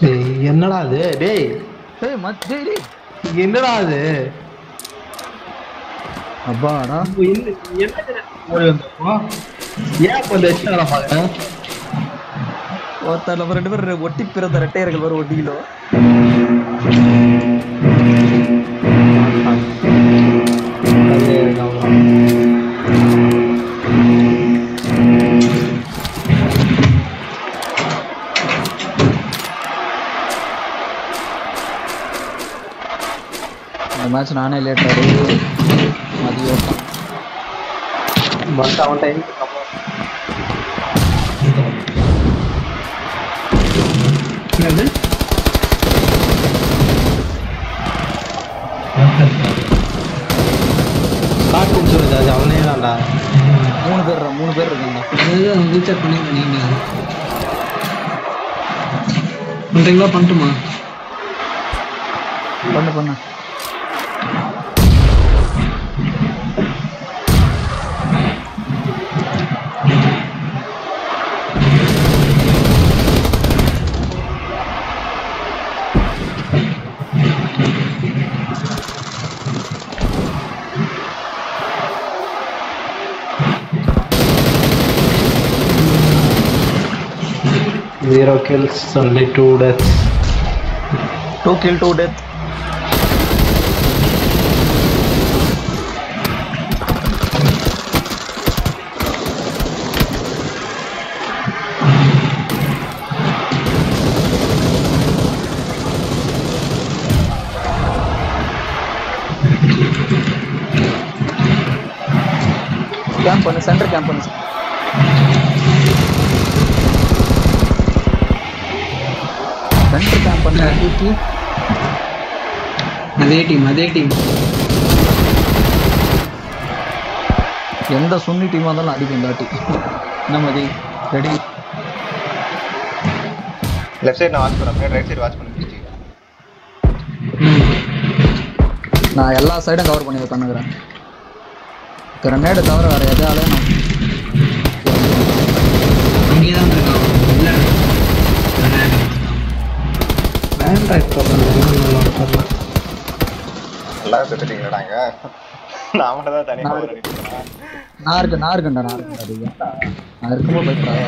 ஏய், என்னடா அது டேய் டேய் மச் டேய் டேய் என்னடா அது அப்பாடா இப்போ என்ன- என்ன ஓடி வந்தப்போ ஏன் இப்போ இந்த எச்சு வேலை பார்க்குறேன் ஒருத்தர் நம்ம ரெண்டு பேரும் ஒட்டி பிறந்த ரெட்டையர்கள் வரும் ஒட்டிக்கிலோ அது அவ்வளோ இந்த மேட்ச் நானே லேட் ஆடி மதியம் பட் அவன் டைம் என்னது காட்டு இன்சூரன்ஸ் அது அவனே தான்டா மூணு பேர் மூணு பேர் இருக்காங்க அதுதான் ரீசார்ஜ் பண்ணி நீங்க பண்றீங்களா பண்ணட்டுமா பண்ணு பண்ணு zero kills only two deaths two kill two death camp பண்ணு சென்டர் கேம்ப் பண்ணு சென்டர் கேம்ப் பண்ணு தூக்கி அதே டீம் அதே டீம் எந்த சுன்னி டீமாக இருந்தாலும் அடிக்கும் இந்த வாட்டி என்ன மதி ரெடி லெஃப்ட் சைடு நான் வாட்ச் பண்ணேன் ரைட் சைடு வாட்ச் பண்ணி பிடிச்சி நான் எல்லா சைடும் கவர் பண்ணி பண்ணுகிறேன் கிரனேடு தவிர வேறு எதாலும் நான் அங்கேயே தான் இருக்கான் இல்ல ஆண்ட்ராய்ட் ப்ரோக்ராம் எல்லாரும் செத்துட்டீங்களாடாங்க நான் மட்டும் தான் தனியாக cover அடிச்சிட்டு இருக்கேன். நான் இருக்கு நான் இருக்கேன்டா நான் இருக்கேன் அது ஏன்டா? நான் இருக்கும்போது பயப்படாத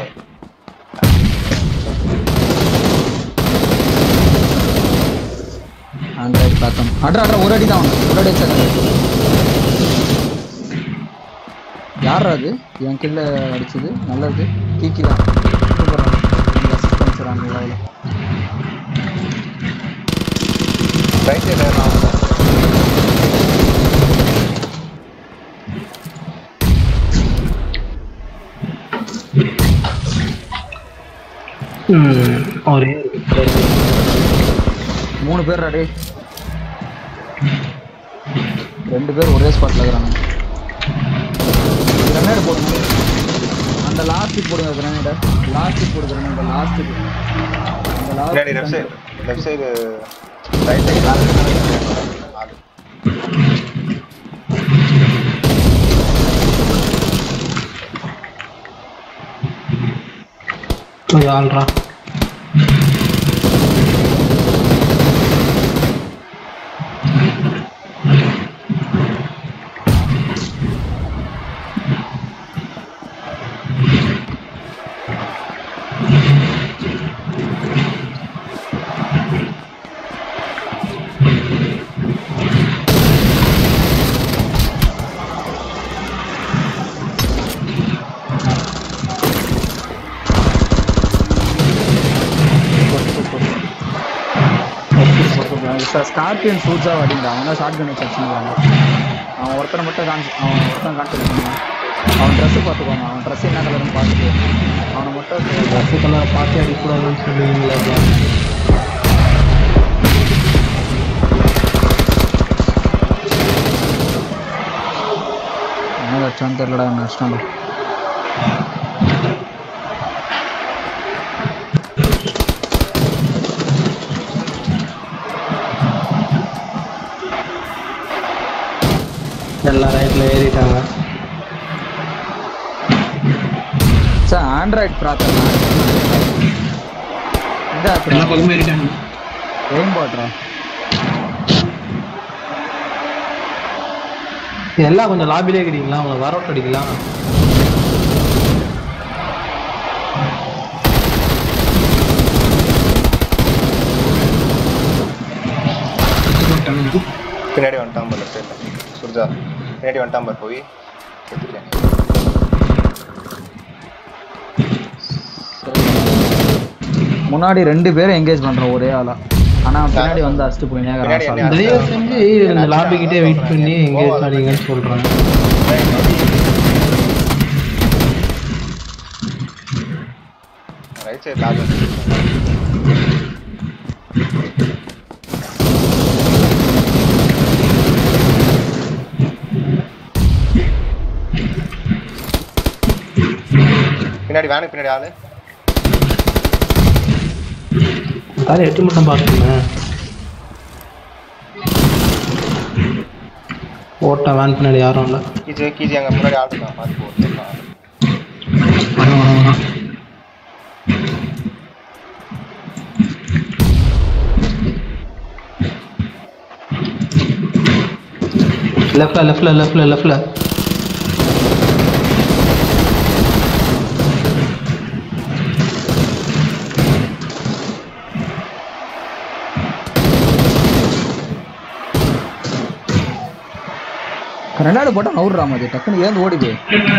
ஆண்ட்ராய்டு பார்த்தோம் அட்ரா அட்ரா ஒரு அடி தான் அவனுக்கு. ஒரு அடி வச்சா யார் அது என் கில்ல அடிச்சது நல்லது கீக்கி தான் சூப்பர் அசிஸ்ட் பண்ணிச்சுறாங்க லெவலில் ரைட் சைடு நான் ஒரே மூணு பேர் ரெடி ரெண்டு பேர் ஒரே ஸ்பாட்ல இருக்கிறாங்க கிரனேடு போடுங்க அந்த லாஸ்ட்டுக்கு போடுங்க கிரனேட லாஸ்ட்டுக்கு போடு கிரனேட லாஸ்ட்டுக்கு அந்த பின்னாடி left last side left side right side கொஞ்சம் ஆள்றா ஸ்கார்பியன் சூட்ஸாக வடிங்க அவங்க ஷார்ட் கன் வச்சு வச்சுருக்காங்க அவன் ஒருத்தனை மட்டும் காமிச்சு அவன் ஒருத்தன் கான்செப்ட் பண்ணுவான் அவன் ட்ரெஸ்ஸு பார்த்துக்கோங்க அவன் ட்ரெஸ் என்ன கலர்னு பார்த்துட்டு அவனை மட்டும் ட்ரெஸ்ஸு கலரை பார்த்து அடிக்கூடாதுன்னு சொல்லுவீங்களா என்ன வச்சான்னு தெரியலடா என்ன வச்சிட்டான் எல்லா ரைட்டில் ஏறிட்டாங்க சார் ஆண்ட்ராய்ட் ப்ராத்தனா இதாக்குறா எல்லா பக்கமும் ஏறிட்டாங்க எய்ம் பாட்றா எல்லாம் கொஞ்சம் லாபிலே இருக்கிறீங்களா உங்களை வர விட்டு அடிக்கலாம் போட்டாங்க பின்னாடி வந்துட்டான் பாரு லெஃப்ட் சைடில் சுர்ஜா பின்னாடி வந்துட்டான் பாரு போய் செத்துட்டேன் முன்னாடி ரெண்டு பேரும் எங்கேஜ் பண்றோம் ஒரே ஆளா ஆனா பின்னாடி வந்து அடிச்சுட்டு போய் பின்னாடி என்ன தயவு செஞ்சு இந்த லாபி கிட்டே வெயிட் பண்ணி எங்கே அடிங்கன்னு சொல்றாங்க ரைட் சைடு லாக் பின்னாடி வேனுக்கு பின்னாடி ஆளு அதான் எட்டு மட்டும் பார்த்துக்கோங்க ஓட்ட வேன் பின்னாடி யாரும் இல்லை கீஜி கீஜி அங்க முன்னாடி ஆள் இருக்கான் பார்த்து போட்டுருக்கான் வரோம் வரோம் வரோம் லெஃப்ட்ல லெஃப்ட்ல லெஃப்ட்ல லெஃப்ட்ல ரெண்டாவது போட்டா நவுடுறா மாதிரி டக்குன்னு ஏந்து ஓடி போய்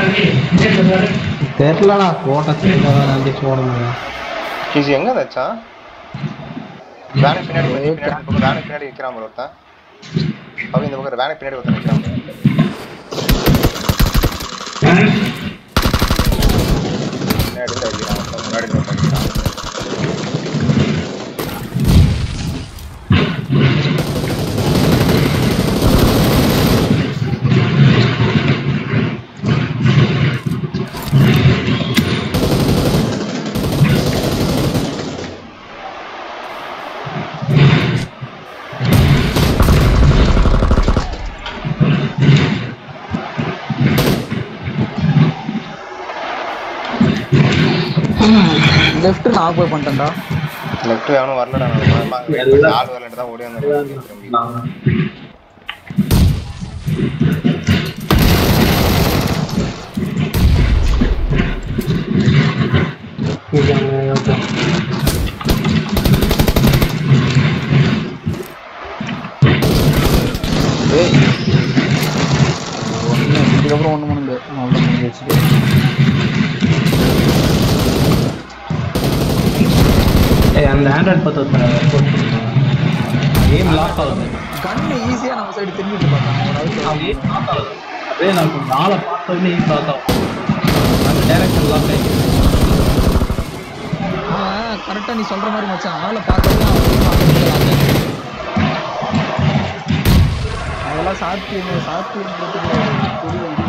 தெரிலடா ஓட்ட தெரியாதான் நினைச்சு ஓட முடியும் கீஜி எங்க வச்சான் வேனுக்கு பின்னாடி கொஞ்சம் பின்னாடி இந்த பக்கம் வேனுக்கு பின்னாடி நிற்கிறான் பாரு ஒருத்தன் அவன் இந்த பக்கம் வேனுக்கு பின்னாடி ஒருத்தன் நிற்கிறான் பாரு. பின்னாடி இருந்து அடிக்கிறான் ஒருத்தன் முன்னாடி இருந்து ஒருத்தன் அடிக்கிறான் லெஃப்ட் நான் போய் பண்ணிட்டேன்டா லெஃப்ட் எவனும் வரலடா நான் பயமா ஆள் வரலன்ட்டு தான் ஓடி வந்தேன் திரும்பி ஏய் ஒன்று இதுக்கப்புறம் ஒன்று பண்ண முடியாது அவ்வளோ முடிஞ்சு வச்சுட்டு ஏய் அந்த ஆண்ட்ராய்ட் பத்து கேம் லாக் ஆகுது கண்ணு ஈஸியாக நம்ம சைடு திரும்பிட்டு பார்த்தாங்க ஒரு அது ஆள் ஏன் லாக் ஆகுது அப்படியே நான் கொஞ்சம் ஆளை பார்த்த உடனே லாக் ஆகும் அந்த டேரக்ஷன் லாக் ஆகி அவன் கரெக்டாக நீ சொல்கிற மாதிரி மச்சான் ஆளை பார்த்தா அதெல்லாம் சாத்தியம் சாத்தியன்றதுக்கு புரியும்